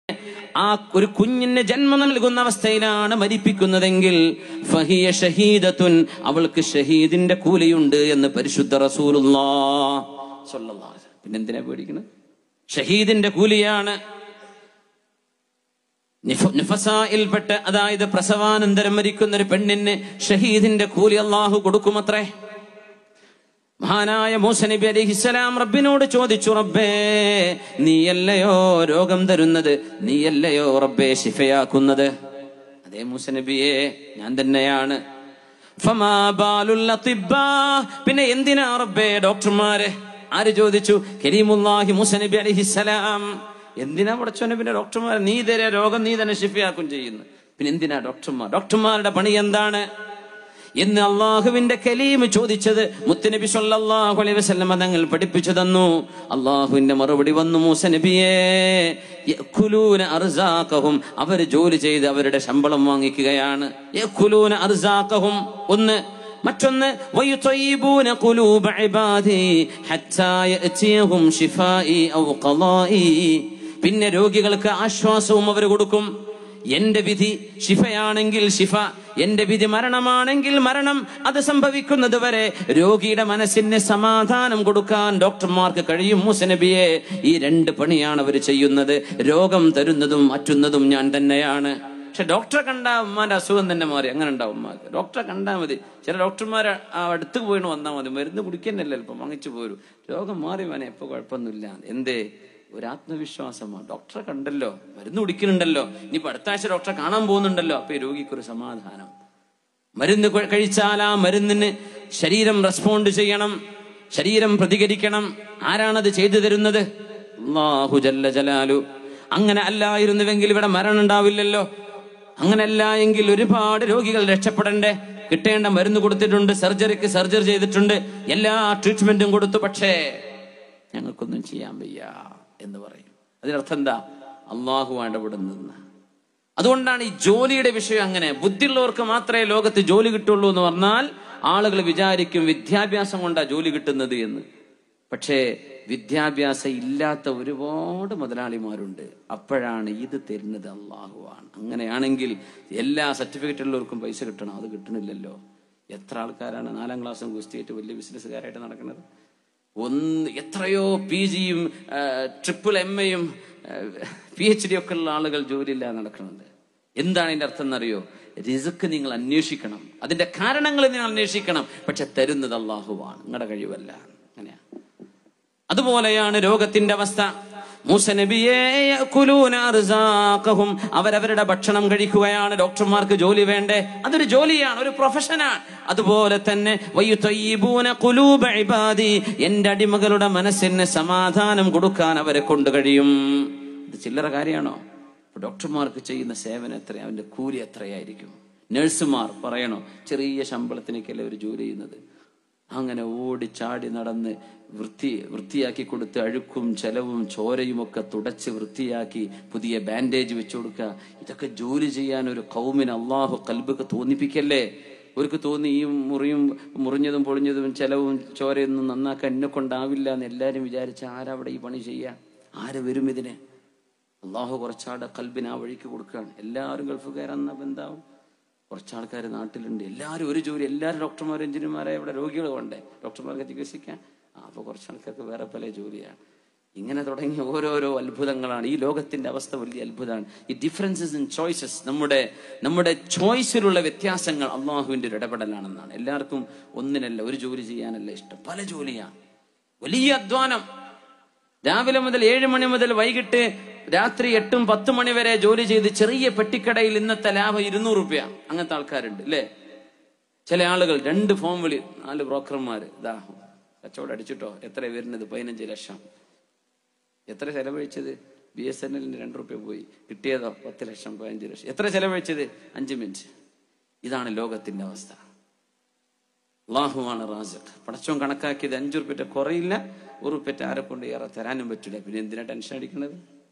ആ ഒരു കുഞ്ഞിന് ജന്മം നൽകുന്ന അവസ്ഥയിലാണ് മരിപ്പിക്കുന്നതെങ്കിൽ ഫഹിയ ഷഹീദത്തുൻ അവൾക്ക് ഷഹീദിന്റെ കൂലിയുണ്ട് എന്ന് പരിശുദ്ധ റസൂലുള്ളാ സ്വല്ലല്ലാഹു അലൈഹി വസല്ലം. പിന്നെന്തിനാ പേടിക്കുന്നത് ഷഹീദിന്റെ കൂലിയാണ് നിഫ- നിഫസായിൽപ്പെട്ട് അതായത് പ്രസവാനന്തരം മരിക്കുന്ന ഒരു പെണ്ണിന് ഷഹീദിന്റെ കൂലി അള്ളാഹു കൊടുക്കുമത്രേ മഹാനായ മൂസ നബി അലിഹിസ്സലാം റബ്ബിനോട് ചോദിച്ചു റബ്ബേ നീയല്ലയോ രോഗം തരുന്നത് നീയല്ലയോ റബ്ബേ ശിഫയാക്കുന്നത് അതേ മൂസ നബിയെ ഞാൻ തന്നെയാണ് ഫമാ ബാലുൽ അത്തിബ്ബാ. പിന്നെ എന്തിനാ റബ്ബേ ഡോക്ടർമാര് ആര് ചോദിച്ചു കരീമുല്ലാഹി മൂസ നബി അലിഹിസ്സലാം എന്തിനാ പടച്ചോനെ പിന്നെ ഡോക്ടർമാർ നീ തരെ രോഗം നീ തന്നെ ശിഫയാക്കും ചെയ്യുന്നു പിന്നെ എന്തിനാ ഡോക്ടർമാർ ഡോക്ടർമാരുടെ പണി എന്താണ് എന്ന് അള്ളാഹുവിന്റെ കലീം ചോദിച്ചത് മുത്തുനബി സല്ലല്ലാഹു അലൈഹി വസല്ലം തങ്ങൾ പഠിപ്പിച്ചു തന്നു അള്ളാഹുവിന്റെ മറുപടി വന്നു മൂസ നബിയെ യഅ്കുലൂന അർസാഖഹും അവർ ജോലി ചെയ്ത് അവരുടെ ശമ്പളം വാങ്ങിക്കുകയാണ് യഅ്കുലൂന അർസാഖഹും ഒന്ന് മറ്റൊന്ന് വയുതയ്യിബൂന ഖുലൂബ ഇബാദി ഹത്താ യഅതിയഹും ശിഫാഇ ഔ ഖളാഇ പിന്നെ രോഗികൾക്ക് ആശ്വാസവും അവർ കൊടുക്കും എന്റെ വിധി ശിഫയാണെങ്കിൽ ശിഫ എന്റെ വിധി മരണമാണെങ്കിൽ മരണം അത് സംഭവിക്കുന്നത് വരെ രോഗിയുടെ മനസ്സിന് സമാധാനം കൊടുക്കാൻ ഡോക്ടർമാർക്ക് കഴിയും മുസനബിയെ ഈ രണ്ട് പണിയാണ് അവർ ചെയ്യുന്നത് രോഗം തരുന്നതും മാറ്റുന്നതും ഞാൻ തന്നെയാണ് പക്ഷെ ഡോക്ടറെ കണ്ടാ ഉമ്മാന്റെ അസുഖം തന്നെ മാറി അങ്ങനെ ഉണ്ടാവും ഉമ്മാക്ക് ഡോക്ടറെ കണ്ടാൽ മതി ചില ഡോക്ടർമാർ ആ അടുത്ത് പോയിട്ട് വന്നാൽ മതി മരുന്ന് കുടിക്കുന്നല്ലേ അല്പം വാങ്ങിച്ചു പോരും രോഗം മാറി വേണേ എപ്പോ കുഴപ്പമൊന്നുമില്ല എന്തേ ഒരു ആത്മവിശ്വാസമാണ് ഡോക്ടറെ കണ്ടല്ലോ മരുന്ന് കുടിക്കുന്നുണ്ടല്ലോ ഇനിയിപ്പോ അടുത്ത ആഴ്ച ഡോക്ടറെ കാണാൻ പോകുന്നുണ്ടല്ലോ അപ്പൊ ഈ രോഗിക്കൊരു സമാധാനം മരുന്ന് കൊ- കഴിച്ചാൽ ആ മരുന്നിന് ശരീരം റെസ്പോണ്ട് ചെയ്യണം ശരീരം പ്രതികരിക്കണം ആരാണത് ചെയ്തു തരുന്നത് അല്ലാഹു ജല്ല ജലാലു അങ്ങനെ അല്ലായിരുന്നുവെങ്കിൽ ഇവിടെ മരണം ഉണ്ടാവില്ലല്ലോ അങ്ങനല്ല എങ്കിൽ ഒരുപാട് രോഗികൾ രക്ഷപ്പെടണ്ടേ കിട്ടേണ്ട മരുന്ന് കൊടുത്തിട്ടുണ്ട് സർജറിക്ക് സർജറി ചെയ്തിട്ടുണ്ട് എല്ലാ ട്രീറ്റ്മെന്റും കൊടുത്തു പക്ഷേ ഞങ്ങൾക്കൊന്നും ചെയ്യാൻ വയ്യ എന്ന് പറയും അതിനർത്ഥം എന്താ അള്ളാഹു ഇടപെടുന്നെന്ന് അതുകൊണ്ടാണ് ഈ ജോലിയുടെ വിഷയം അങ്ങനെ ബുദ്ധിയുള്ളവർക്ക് മാത്രമേ ലോകത്ത് ജോലി കിട്ടുള്ളൂ എന്ന് പറഞ്ഞാൽ ആളുകൾ വിചാരിക്കും വിദ്യാഭ്യാസം കൊണ്ടാ ജോലി കിട്ടുന്നത് എന്ന് പക്ഷേ വിദ്യാഭ്യാസം ഇല്ലാത്ത ഒരുപാട് മുതലാളിമാരുണ്ട് അപ്പോഴാണ് ഇത് തരുന്നത് അള്ളാഹുവാണ് അങ്ങനെയാണെങ്കിൽ എല്ലാ സർട്ടിഫിക്കറ്റ് ഉള്ളവർക്കും പൈസ കിട്ടണം അത് കിട്ടണില്ലല്ലോ എത്ര ആൾക്കാരാണ് നാലാം ക്ലാസ്സും കുസ്തിയായിട്ട് വലിയ ബിസിനസ്സുകാരായിട്ട് നടക്കുന്നത് ഒന്ന് എത്രയോ പി ജിയും ട്രിപ്പിൾ എം എയും പി എച്ച് ഡി ഒക്കെ ഉള്ള ആളുകൾ ജോലിയില്ലാതെ നടക്കുന്നുണ്ട് എന്താണ് ഇതിന്റെ അർത്ഥം എന്നറിയോ റിസ്ക് നിങ്ങൾ അന്വേഷിക്കണം അതിന്റെ കാരണങ്ങൾ നിങ്ങൾ അന്വേഷിക്കണം പക്ഷെ തരുന്നത് അള്ളാഹുവാണ് നിങ്ങളുടെ കഴിവല്ല അങ്ങനെയാ അതുപോലെയാണ് രോഗത്തിന്റെ അവസ്ഥ മൂസ നബിയെ യഅ്കുലൂന അർസാഖഹും. അവരവരുടെ ഭക്ഷണം കഴിക്കുകയാണ് ഡോക്ടർമാർക്ക് ജോലി വേണ്ടേ അതൊരു ജോലിയാണ് ഒരു പ്രൊഫഷനാണ് അതുപോലെ തന്നെ വയുതയ്യിബൂന ഖുലൂബ ഇബാദി എന്റെ അടിമകളുടെ മനസ്സിന് സമാധാനം കൊടുക്കാൻ അവരെ കൊണ്ട് കഴിയും ഇത് ചില്ലറ കാര്യമാണോ ഇപ്പൊ ഡോക്ടർമാർക്ക് ചെയ്യുന്ന സേവനം എത്ര അവന്റെ കൂലി എത്രയായിരിക്കും നഴ്സുമാർ പറയണോ ചെറിയ ശമ്പളത്തിനൊക്കെയല്ലേ അവർ ജോലി ചെയ്യുന്നത് അങ്ങനെ ഓടി ചാടി നടന്ന് വൃത്തി വൃത്തിയാക്കി കൊടുത്ത് അഴുക്കും ചെലവും ചോരയും ഒക്കെ തുടച്ച് വൃത്തിയാക്കി പുതിയ ബാൻഡേജ് വെച്ചു കൊടുക്കുക ഇതൊക്കെ ജോലി ചെയ്യാൻ ഒരു കൗമിന് അള്ളാഹു കൽബൊക്കെ തോന്നിപ്പിക്കല്ലേ അവർക്ക് തോന്നി ഈ മുറിയും മുറിഞ്ഞതും പൊളിഞ്ഞതും ചെലവും ചോരയൊന്നും നന്നാക്കാൻ എന്നെ കൊണ്ടാവില്ല എന്ന് എല്ലാവരും വിചാരിച്ച ആരവിടെ ഈ പണി ചെയ്യാ ആര് വരും ഇതിന് അള്ളാഹു കുറച്ചാടെ കൽബിന് ആ വഴിക്ക് കൊടുക്കുകയാണ് എല്ലാവരും ഗൾഫുകാരെന്ന ബന്ധാവും കുറച്ചാൾക്കാർ നാട്ടിലുണ്ട് എല്ലാവരും ഒരു ജോലി എല്ലാവരും ഡോക്ടർമാർ എഞ്ചിനീയർമാരെ ഇവിടെ രോഗികൾ കൊണ്ടേ ഡോക്ടർമാർക്ക് ചികിത്സിക്കാൻ ആ അപ്പൊ കുറച്ചാൾക്കാർക്ക് വേറെ പല ജോലിയാണ് ഇങ്ങനെ തുടങ്ങിയ ഓരോരോ അത്ഭുതങ്ങളാണ് ഈ ലോകത്തിന്റെ അവസ്ഥ വലിയ അത്ഭുതമാണ് ഈ ഡിഫറൻസസ് ഇൻ ചോയ്സസ് നമ്മുടെ നമ്മുടെ ചോയ്സിലുള്ള വ്യത്യാസങ്ങൾ അള്ളാഹുവിന്റെ ഒരു ഇടപെടലാണെന്നാണ് എല്ലാവർക്കും ഒന്നിനല്ല ഒരു ജോലി ചെയ്യാനല്ല ഇഷ്ടം പല ജോലിയാണ് വലിയ അധ്വാനം രാവിലെ മുതൽ ഏഴ് മണി മുതൽ വൈകിട്ട് രാത്രി എട്ടും പത്ത് മണി വരെ ജോലി ചെയ്ത് ചെറിയ പെട്ടിക്കടയിൽ ഇന്നത്തെ ലാഭം ഇരുന്നൂറ് റുപ്യ അങ്ങനത്തെ ആൾക്കാരുണ്ട് അല്ലേ ചില ആളുകൾ രണ്ട് ഫോം വിളി നാല് ബ്രോക്കർമാര് ഇതാ കച്ചവടം അടിച്ചിട്ടോ എത്ര വരുന്നത് പതിനഞ്ച് ലക്ഷം എത്ര ചെലവഴിച്ചത് ബി എസ് എൻ എല്ലിന് രണ്ട് റുപ്യ പോയി കിട്ടിയതോ പത്ത് ലക്ഷം പതിനഞ്ച് ലക്ഷം എത്ര ചെലവഴിച്ചത് അഞ്ച് മിനിറ്റ് ഇതാണ് ലോകത്തിന്റെ അവസ്ഥ അള്ളാഹുവാണ് റാസഖ് പടച്ചോൻ കണക്കാക്കിയത് അഞ്ചു റുപ്യറ്റ കുറയില്ല ഒരു റുപ്യറ്റ ആരെ കൊണ്ട് ഏറെ തരാനും പറ്റില്ല പിന്നെ എന്തിനാ ടെൻഷൻ അടിക്കുന്നത്